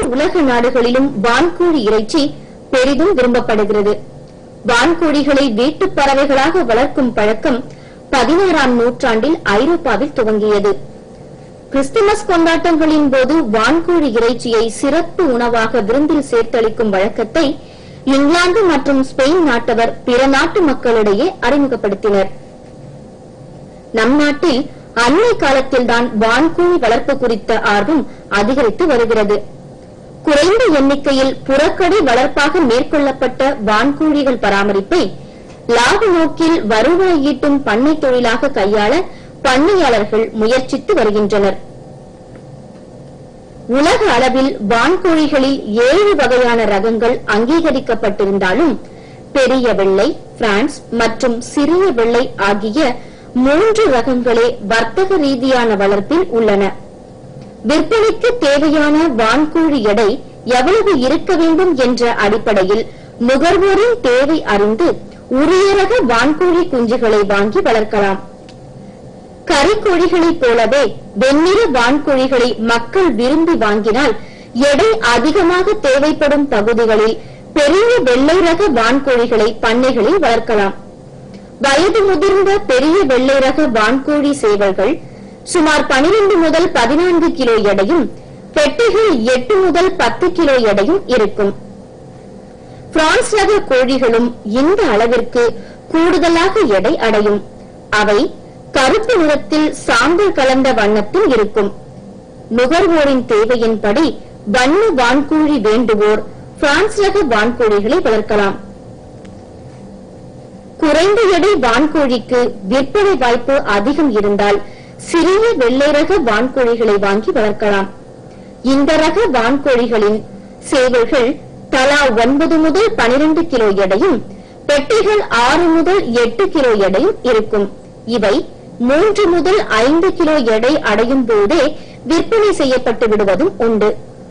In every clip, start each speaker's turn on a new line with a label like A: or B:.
A: உலக நாடுகளிலும் வான்கோழி இறைச்சி பெரிதும் விரும்பப்படுகிறது வான்கோழிகளை வீட்டுப் பறவைகளாக வளர்க்கும் பழக்கம் பதினாறாம் நூற்றாண்டில் ஐரோப்பாவில் துவங்கியது கிறிஸ்துமஸ் கொண்டாட்டங்களின் போது வான்கோழி இறைச்சியை சிறப்பு உணவாக விருந்தில் சேர்த்தளிக்கும் வழக்கத்தை இங்கிலாந்து மற்றும் ஸ்பெயின் நாட்டவர் பிற நாட்டு மக்களிடையே அறிமுகப்படுத்தினர் நம் நாட்டில் அண்மை காலத்தில்தான் வான்கோழி வளர்ப்பு குறித்த ஆர்வம் அதிகரித்து வருகிறது குறைந்த எண்ணிக்கையில் புறக்கடை வளர்ப்பாக மேற்கொள்ளப்பட்ட வான்கோழிகள் பராமரிப்பை லாப நோக்கில் வருவாய் ஈட்டும் பண்ணை தொழிலாக கையாள பண்ணையாளர்கள் முயற்சித்து வருகின்றனர் உலக அளவில் வான்கோழிகளில் ஏழு வகையான ரகங்கள் அங்கீகரிக்கப்பட்டிருந்தாலும் பெரிய வெள்ளை பிரான்ஸ் மற்றும் சிறிய வெள்ளை ஆகிய மூன்று ரகங்களே வர்த்தக ரீதியான வளர்ப்பில் உள்ளன விற்பனைக்கு தேவையான வான்கோழி எடை எவ்வளவு இருக்க வேண்டும் என்ற அடிப்படையில் நுகர்வோரின் தேவை அறிந்து உரிய ரக வான்கோழி குஞ்சுகளை வாங்கி வளர்க்கலாம் கறிக்கோழிகளைப் போலவே வெண்ணிற வான்கோழிகளை மக்கள் விரும்பி வாங்கினால் எடை அதிகமாக தேவைப்படும் பகுதிகளில் பெரிய வெள்ளை ரக வான்கோழிகளை பண்ணைகளில் வளர்க்கலாம் வயது முதிர்ந்த பெரிய வெள்ளை ரக வான்கோழி சேவல்கள் சுமார் 12 முதல் பதினான்கு கிலோ எடையும் பெட்டிகள் எட்டு முதல் பத்து கிலோ எடையும் இருக்கும் பிரான்ஸ் ரக கோழிகளும் இந்த அளவிற்கு கூடுதலாக எடை அடையும் அவை கருப்பு நிறத்தில் சாம்பல் கலந்த வண்ணத்தில் இருக்கும் நுகர்வோரின் தேவையின்படி வண்ண வான்கோழி வேண்டுவோர் பிரான்ஸ் ரக வான்கோழிகளை வளர்க்கலாம் குறைந்த எடை வான்கோழிக்கு விற்பனை வாய்ப்பு அதிகம் இருந்தால் சிறிய வெள்ளை ரக வான்கோழிகளை வாங்கி வளர்க்கலாம் இந்த ரக வான்கோழிகளின் சேவல்கள் தலா ஒன்பது முதல் பனிரெண்டு கிலோ எடையும் பெட்டிகள் ஆறு முதல் எட்டு கிலோ எடையும் இருக்கும் இவை மூன்று முதல் ஐந்து கிலோ எடை அடையும் போதே விற்பனை செய்யப்பட்டு விடுவதும் உண்டு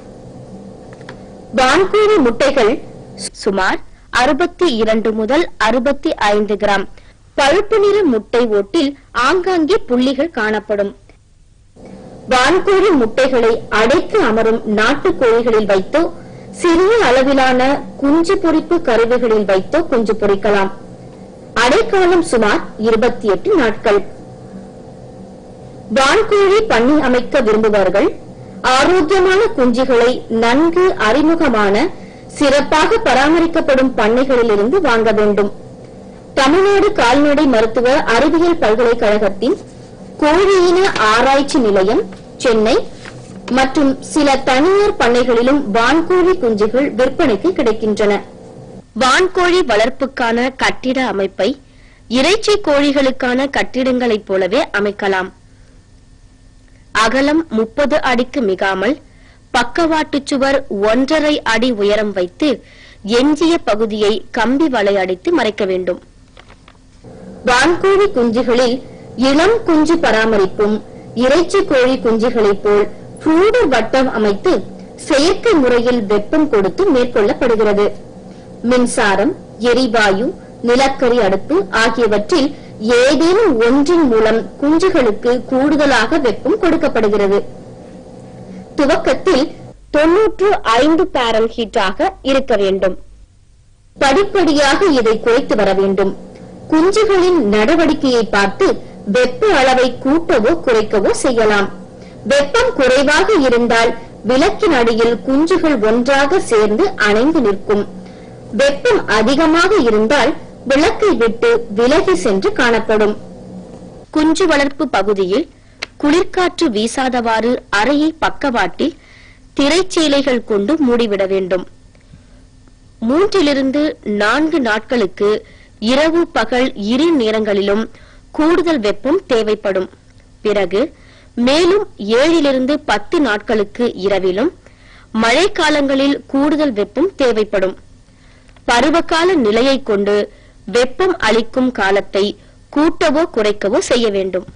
A: வான்கோழி முட்டைகள் சுமார் அறுபத்தி இரண்டு முதல் அறுபத்தி ஐந்து கிராம் பழுப்பு நிற முட்டை ஓட்டில் ஆங்காங்கே புள்ளிகள் காணப்படும் வான்கோழி முட்டைகளை அடைத்து அமரும் நாட்டுக் கோழிகளில் வைத்தோ சிறிய அளவிலான குஞ்சு பொரிப்பு கருவிகளில் வைத்தோ குஞ்சு பொரிக்கலாம் அடைக்காலம் சுமார் இருபத்தி எட்டு நாட்கள் வான்கோழி பண்ணி அமைக்க விரும்புபவர்கள் ஆரோக்கியமான குஞ்சுகளை நன்கு அறிமுகமான சிறப்பாக பராமரிக்கப்படும் பண்ணைகளிலிருந்து வாங்க வேண்டும் தமிழ்நாடு கால்நடை மருத்துவ அறிவியல் பல்கலைக்கழகத்தின் கோழியின ஆராய்ச்சி நிலையம் சென்னை மற்றும் சில தனியார் பண்ணைகளிலும் வான்கோழி குஞ்சுகள் விற்பனைக்கு கிடைக்கின்றன வான்கோழி வளர்ப்புக்கான கட்டிட அமைப்பை இறைச்சி கோழிகளுக்கான கட்டிடங்களைப் போலவே அமைக்கலாம் அகலம் முப்பது அடிக்கு மிகாமல் பக்கவாட்டுச் சுவர் ஒன்றரை அடி உயரம் வைத்து எஞ்சிய பகுதியை கம்பி வலை அடித்து மறைக்க வேண்டும் வான்கோழி குஞ்சுகளில் இளம் குஞ்சு பராமரிப்பும் இறைச்சி கோழி குஞ்சுகளைப் போல் ஃப்ளூடர் வட்டம் அமைத்து செயற்கை முறையில் வெப்பம் கொடுத்து மேற்கொள்ளப்படுகிறது மின்சாரம் எரிவாயு நிலக்கரி அடுப்பு ஆகியவற்றில் ஏதேனும் ஒன்றின் மூலம் குஞ்சுகளுக்கு கூடுதலாக வெப்பம் கொடுக்கப்படுகிறது துவக்கத்தில் தொன்னூற்று ஐந்து பேரல் ஹீட்டாக இருக்க வேண்டும் படிப்படியாக இதை குறைத்து வர வேண்டும் குஞ்சுகளின் நடவடிக்கையை பார்த்து வெப்ப அளவை கூட்டவோ குறைக்கவோ செய்யலாம் வெப்பம் குறைவாக இருந்தால் விளக்கின் அடியில் குஞ்சுகள் ஒன்றாக சேர்ந்து அணைந்து நிற்கும் வெப்பம் அதிகமாக இருந்தால் விளக்கை விட்டு விலகி சென்று காணப்படும் குஞ்சு வளர்ப்பு பகுதியில் குளிர்காற்று வீசாதவாறு அறையை பக்கவாட்டில் திரைச்சீலைகள் கொண்டு மூடிவிட வேண்டும் மூன்றிலிருந்து நான்கு நாட்களுக்கு இரவு பகல் இரு நேரங்களிலும் கூடுதல் வெப்பம் தேவைப்படும் பிறகு மேலும் ஏழிலிருந்து பத்து நாட்களுக்கு இரவிலும் மழைக்காலங்களில் கூடுதல் வெப்பம் தேவைப்படும் பருவகால நிலையைக் கொண்டு வெப்பம் அளிக்கும் காலத்தை கூட்டவோ குறைக்கவோ செய்ய வேண்டும்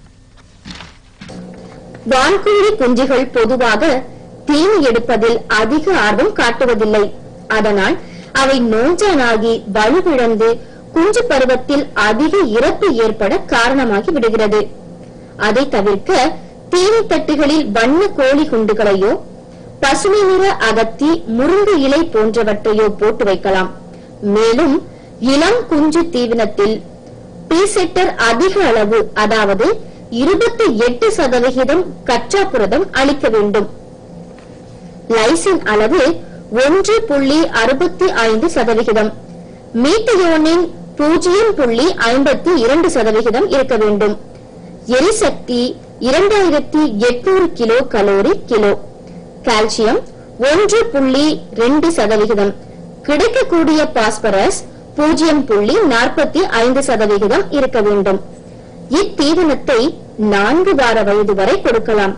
A: வான்கோழி குஞ்சுகள் பொதுவாக தீனி எடுப்பதில் அதிக ஆர்வம் காட்டுவதில்லை அதனால் அவை நோஞ்சானாகி வலுவிழந்து குஞ்சு பருவத்தில் அதிக இறப்பு ஏற்பட காரணமாகி விடுகிறது அதை தவிர்க்க தீனி தட்டுகளில் வண்ண கோழி குண்டுகளையோ பசுமை நிற அகத்தி முருங்கை இலை போன்றவற்றையோ போட்டு வைக்கலாம் மேலும் இளம் குஞ்சு தீவனத்தில் பீசெட்டர் அதிக அளவு அதாவது இருபத்தி எட்டு சதவிகிதம் கச்சா புரதம் அளிக்க வேண்டும் லைசின் அளவு ஒன்று புள்ளி அறுபத்தி ஐந்து சதவிகிதம் மீட்டியோனின் பூஜ்ஜியம் புள்ளி ஐம்பத்தி இரண்டு சதவிகிதம் இருக்க வேண்டும் எரிசக்தி இரண்டாயிரத்தி எட்நூறு கிலோ கலோரி கிலோ கால்சியம் ஒன்று புள்ளி ரெண்டு சதவிகிதம் கிடைக்கக்கூடிய பாஸ்பரஸ் பூஜ்ஜியம் புள்ளி நாற்பத்தி ஐந்து சதவிகிதம் இருக்க வேண்டும் இத்தீவனத்தை நான்கு வார வயது வரை கொடுக்கலாம்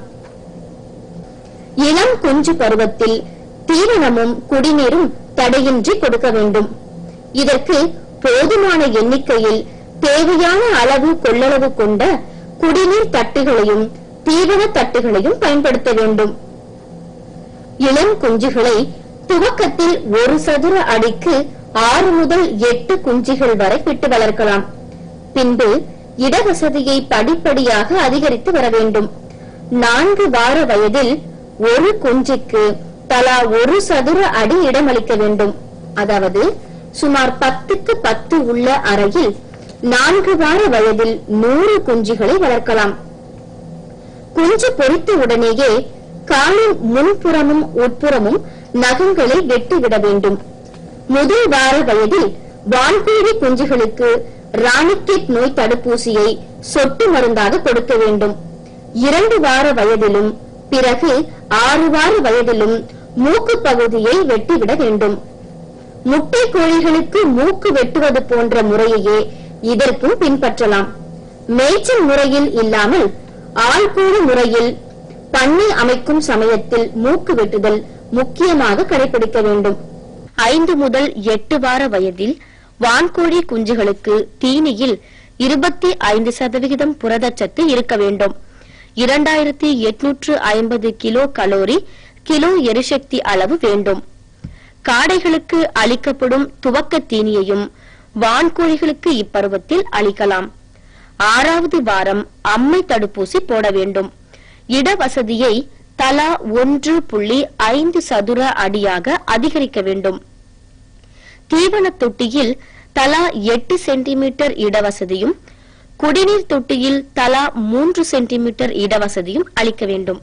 A: இளம் குஞ்சு பருவத்தில் தீவனமும் குடிநீரும் தடையின்றி கொடுக்க வேண்டும் இதற்கு போதுமான எண்ணிக்கையில் தேவையான அளவு கொள்ளளவு கொண்ட குடிநீர் தட்டுகளையும் தீவன தட்டுகளையும் பயன்படுத்த வேண்டும் இளம் குஞ்சுகளை துவக்கத்தில் ஒரு சதுர அடிக்கு ஆறு முதல் எட்டு குஞ்சுகள் வரை விட்டு வளர்க்கலாம் பின்பு இடவசதியை படிப்படியாக அதிகரித்து வர வேண்டும் நான்கு வார வயதில் ஒரு குஞ்சுக்கு தலா ஒரு சதுர அடி இடமளிக்க வேண்டும் அதாவது சுமார் பத்துக்கு பத்து உள்ள அறையில் நான்கு வார வயதில் நூறு குஞ்சுகளை வளர்க்கலாம் குஞ்சு பொறித்த உடனேயே காலின் முன்புறமும் உட்புறமும் நகங்களை வெட்டிவிட வேண்டும் முதல் வார வயதில் வான்பேரி குஞ்சுகளுக்கு ராணிக்கெட் நோய் தடுப்பூசியை சொட்டு மருந்தாக கொடுக்க வேண்டும் இரண்டு வார வயதிலும் பிறகு ஆறு வார வயதிலும் மூக்கு பகுதியை வெட்டிவிட வேண்டும் முட்டை கோழிகளுக்கு மூக்கு வெட்டுவது போன்ற முறையையே இதற்கும் பின்பற்றலாம் மேய்ச்சல் முறையில் இல்லாமல் ஆள்கூடு முறையில் பண்ணை அமைக்கும் சமயத்தில் மூக்கு வெட்டுதல் முக்கியமாக கடைபிடிக்க வேண்டும் ஐந்து முதல் எட்டு வார வயதில் வான்கோழி குஞ்சுகளுக்கு தீனியில் இருபத்தி ஐந்து சதவிகிதம் புரதச்சத்து இருக்க வேண்டும் இரண்டாயிரத்தி எட்நூற்று ஐம்பது கிலோ கலோரி கிலோ எரிசக்தி அளவு வேண்டும் காடைகளுக்கு அளிக்கப்படும் துவக்க தீனியையும் வான்கோழிகளுக்கு இப்பருவத்தில் அளிக்கலாம் ஆறாவது வாரம் அம்மை தடுப்பூசி போட வேண்டும் இடவசதியை தலா ஒன்று புள்ளி ஐந்து சதுர அடியாக அதிகரிக்க வேண்டும் தீவன தொட்டியில் தலா எட்டு சென்டிமீட்டர் இடவசதியும் குடிநீர் தொட்டியில் தலா மூன்று சென்டிமீட்டர் இடவசதியும் அளிக்க வேண்டும்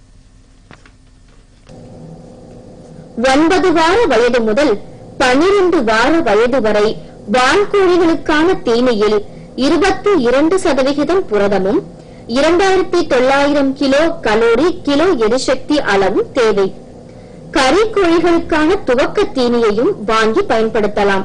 A: ஒன்பது வார வயது முதல் பனிரெண்டு வார வயது வரை வான்கோழிகளுக்கான தீனியில் இருபத்தி இரண்டு சதவிகிதம் புரதமும் இரண்டாயிரத்தி தொள்ளாயிரம் கிலோ கலோரி கிலோ எரிசக்தி அளவும் தேவை கறி கோழிகளுக்கான துவக்க தீனியையும் வாங்கி பயன்படுத்தலாம்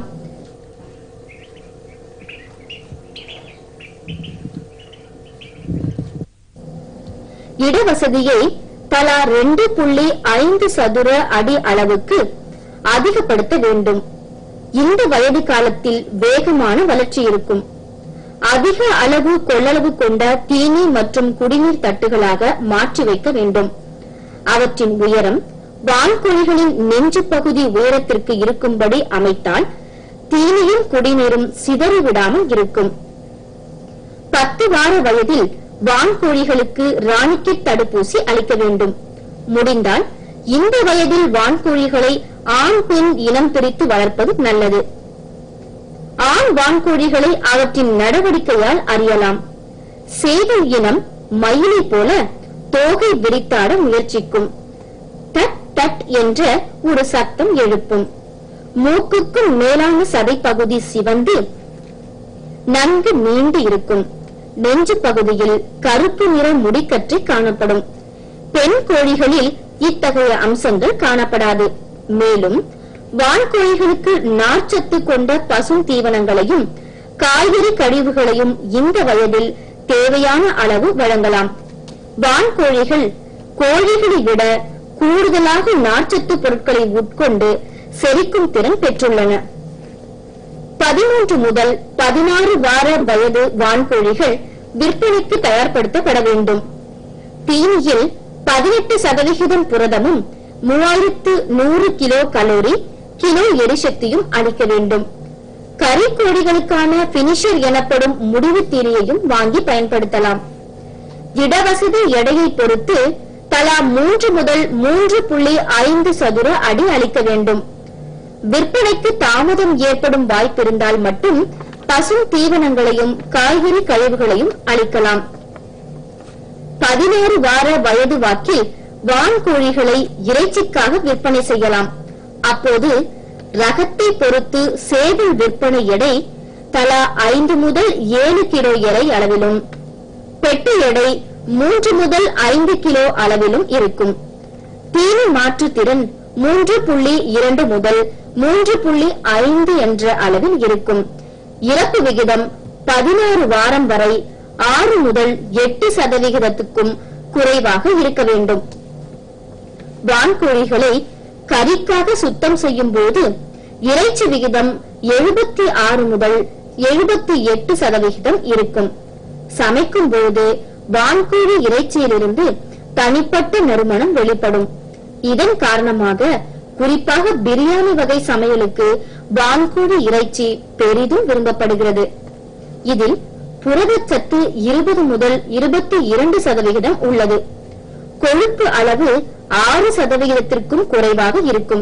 A: இடவசதியை தலா ரெண்டு புள்ளி ஐந்து சதுர அடி அளவுக்கு அதிகப்படுத்த வேண்டும் இந்த வயது காலத்தில் வேகமான வளர்ச்சி இருக்கும் அதிக அளவு கொள்ளளவு கொண்ட தீனி மற்றும் குடிநீர் தட்டுகளாக மாற்றி வைக்க வேண்டும் அவற்றின் உயரம் வான்கோழிகளின் நெஞ்சு பகுதி உயரத்திற்கு இருக்கும்படி அமைத்தால் தீனியும் குடிநீரும் சிதறிவிடாமல் இருக்கும் பத்து வார வயதில் வான்கோழிகளுக்கு ராணிக்கெட் தடுப்பூசி அளிக்க வேண்டும் முடிந்தால் இந்த வயதில் வான்கோழிகளை ஆண் பெண் இனம் பிரித்து வளர்ப்பது நல்லது ஆண் வான்கோழிகளை அவற்றின் நடவடிக்கையால் அறியலாம் சேவல் இனம் மயிலை போல தோகை விரித்தாட முயற்சிக்கும் தட் தட் என்ற ஒரு சத்தம் எழுப்பும் மூக்குக்கும் மேலான சதைப்பகுதி சிவந்து நன்கு நீண்டு இருக்கும் நெஞ்சு பகுதியில் கருப்பு நிற முடிக்கற்றை காணப்படும் பெண் கோழிகளில் இத்தகைய அம்சங்கள் காணப்படாது மேலும் வான்கோழிகளுக்கு நார்ச்சத்து கொண்ட பசும் தீவனங்களையும் காய்கறி கழிவுகளையும் இந்த வயதில் தேவையான அளவு வழங்கலாம் வான்கோழிகள் கோழிகளை விட கூடுதலாக நார்ச்சத்து பொருட்களை உட்கொண்டு செரிக்கும் திறன் பெற்றுள்ளன பதிமூன்று முதல் பதினாறு வார வயது வான்கோழிகள் விற்பனைக்கு தயார்படுத்தப்பட வேண்டும் தீனியில் பதினெட்டு சதவிகிதம் புரதமும் மூவாயிரத்து நூறு கிலோ கலோரி கிலோ எரிசக்தியும் அளிக்க வேண்டும் கறிக்கோழிகளுக்கான பினிஷர் எனப்படும் முடிவு தீனியையும் வாங்கி பயன்படுத்தலாம் இடவசதி எடையை பொறுத்து தலா மூன்று முதல் மூன்று புள்ளி ஐந்து சதுர அடி அளிக்க வேண்டும் விற்பனைக்கு தாமதம் ஏற்படும் வாய்ப்பிருந்தால் மட்டும் பசும் தீவனங்களையும் காய்கறி கழிவுகளையும் அளிக்கலாம் பதினேழு வார வயது வாக்கில் வான்கோழிகளை இறைச்சிக்காக விற்பனை செய்யலாம் அப்போது ரகத்தை பொறுத்து சேவல் விற்பனை எடை தலா ஐந்து முதல் ஏழு கிலோ எடை அளவிலும் பெட்டு எடை மூன்று முதல் ஐந்து கிலோ அளவிலும் இருக்கும் தீனி மாற்று திறன் மூன்று புள்ளி இரண்டு முதல் மூன்று புள்ளி ஐந்து என்ற அளவில் இருக்கும் இறப்பு விகிதம் பதினாறு வாரம் வரை ஆறு முதல் எட்டு சதவிகிதத்துக்கும் குறைவாக இருக்க வேண்டும் வான்கோழிகளை கறிக்காக சுத்தம் செய்யும் போது இறைச்சி விகிதம் எழுபத்தி ஆறு முதல் எழுபத்தி எட்டு சதவிகிதம் இருக்கும் சமைக்கும் போது வான்கோழி இறைச்சியிலிருந்து தனிப்பட்ட நறுமணம் வெளிப்படும் இதன் காரணமாக குறிப்பாக பிரியாணி வகை சமையலுக்கு வான்கோழி இறைச்சி பெரிதும் விரும்பப்படுகிறது இதில் புரதச்சத்து இருபது முதல் இருபத்தி இரண்டு சதவிகிதம் உள்ளது கொழுப்பு அளவு ஆறு சதவிகிதத்திற்கும் குறைவாக இருக்கும்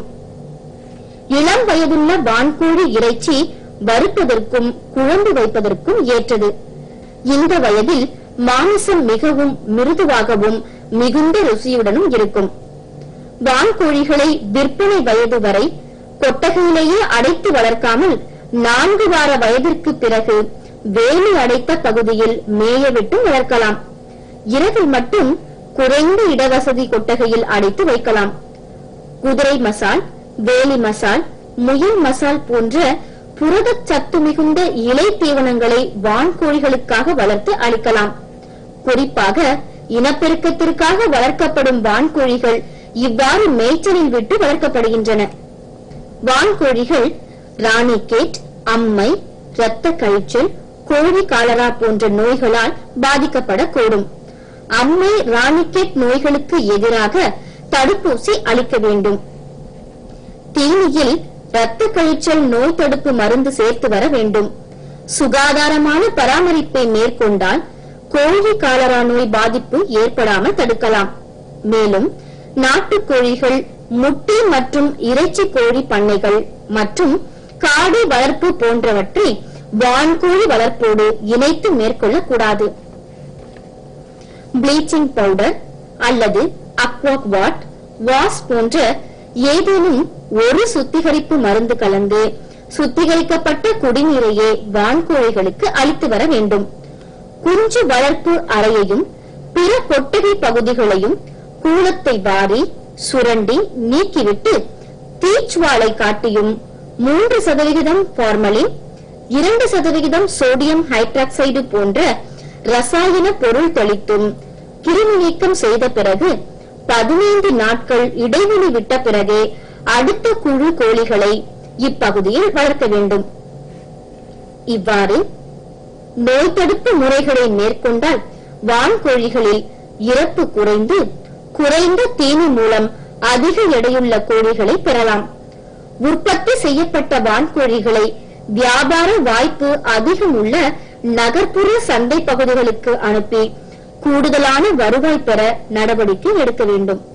A: இளம் வயதுள்ள வான்கோழி இறைச்சி வறுப்பதற்கும் குழம்பு வைப்பதற்கும் ஏற்றது இந்த வயதில் மாமிசம் மிகவும் மிருதுவாகவும் மிகுந்த ருசியுடனும் இருக்கும் வான்கோழிகளை விற்பனை வயது வரை கொட்டகையிலேயே அடைத்து வளர்க்காமல் நான்கு வார வயதிற்கு பிறகு வேலி அடைத்த பகுதியில் மேய விட்டு வளர்க்கலாம் இரவில் மட்டும் குறைந்த இடவசதி கொட்டகையில் அடைத்து வைக்கலாம் குதிரை மசால் வேலி மசால் முயல் மசால் போன்ற புரதச் சத்து மிகுந்த இலை தீவனங்களை வான்கோழிகளுக்காக வளர்த்து அளிக்கலாம் குறிப்பாக இனப்பெருக்கத்திற்காக வளர்க்கப்படும் வான்கோழிகள் இவ்வாறு மேய்ச்சலில் விட்டு வளர்க்கப்படுகின்றன வான்கோழிகள் ராணிகேட் அம்மை இரத்த கழிச்சல் கோழி காலரா போன்ற நோய்களால் பாதிக்கப்படக்கூடும் அம்மை ராணிகேட் நோய்களுக்கு எதிராக தடுப்பூசி அளிக்க வேண்டும் தீனியில் இரத்த கழிச்சல் நோய் தடுப்பு மருந்து சேர்த்து வர வேண்டும் சுகாதாரமான பராமரிப்பை மேற்கொண்டால் கோழி காலரா நோய் பாதிப்பு ஏற்படாமல் தடுக்கலாம் மேலும் நாட்டுக்கோழிகள் முட்டை மற்றும் இறைச்சி கோழி பண்ணைகள் மற்றும் காடை வளர்ப்பு போன்றவற்றை வான்கோழி வளர்ப்போடு இணைத்து மேற்கொள்ளக்கூடாது ப்ளீச்சிங் பவுடர் அல்லது அக்வாக் வாட் வாஸ் போன்ற ஏதேனும் ஒரு சுத்திகரிப்பு மருந்து கலந்து சுத்திகரிக்கப்பட்ட குடிநீரையே வான்கோழிகளுக்கு அளித்து வர வேண்டும் குஞ்சு வளர்ப்பு அறையையும் பிற கொட்டகை பகுதிகளையும் கூலத்தை வாரி சுரண்டி நீக்கிவிட்டு தீச்சுவாலை காட்டியும் மூன்று சதவிகிதம் ஃபார்மலின் இரண்டு சதவிகிதம் சோடியம் ஹைட்ராக்சைடு போன்ற ரசாயன பொருள் தெளித்தும் கிருமி நீக்கம் செய்த பிறகு பதினைந்து நாட்கள் இடைவெளி விட்ட பிறகே அடுத்த குழு கோழிகளை இப்பகுதியில் வளர்க்க வேண்டும் இவ்வாறு நோய் தடுப்பு முறைகளை மேற்கொண்டால் வான்கோழிகளில் இறப்பு குறைந்து குறைந்த தீனி மூலம் அதிக எடையுள்ள கோழிகளை பெறலாம் உற்பத்தி செய்யப்பட்ட வான்கோழிகளை வியாபார வாய்ப்பு அதிகம் உள்ள நகர்ப்புற சந்தை பகுதிகளுக்கு அனுப்பி கூடுதலான வருவாய் பெற நடவடிக்கை எடுக்க வேண்டும்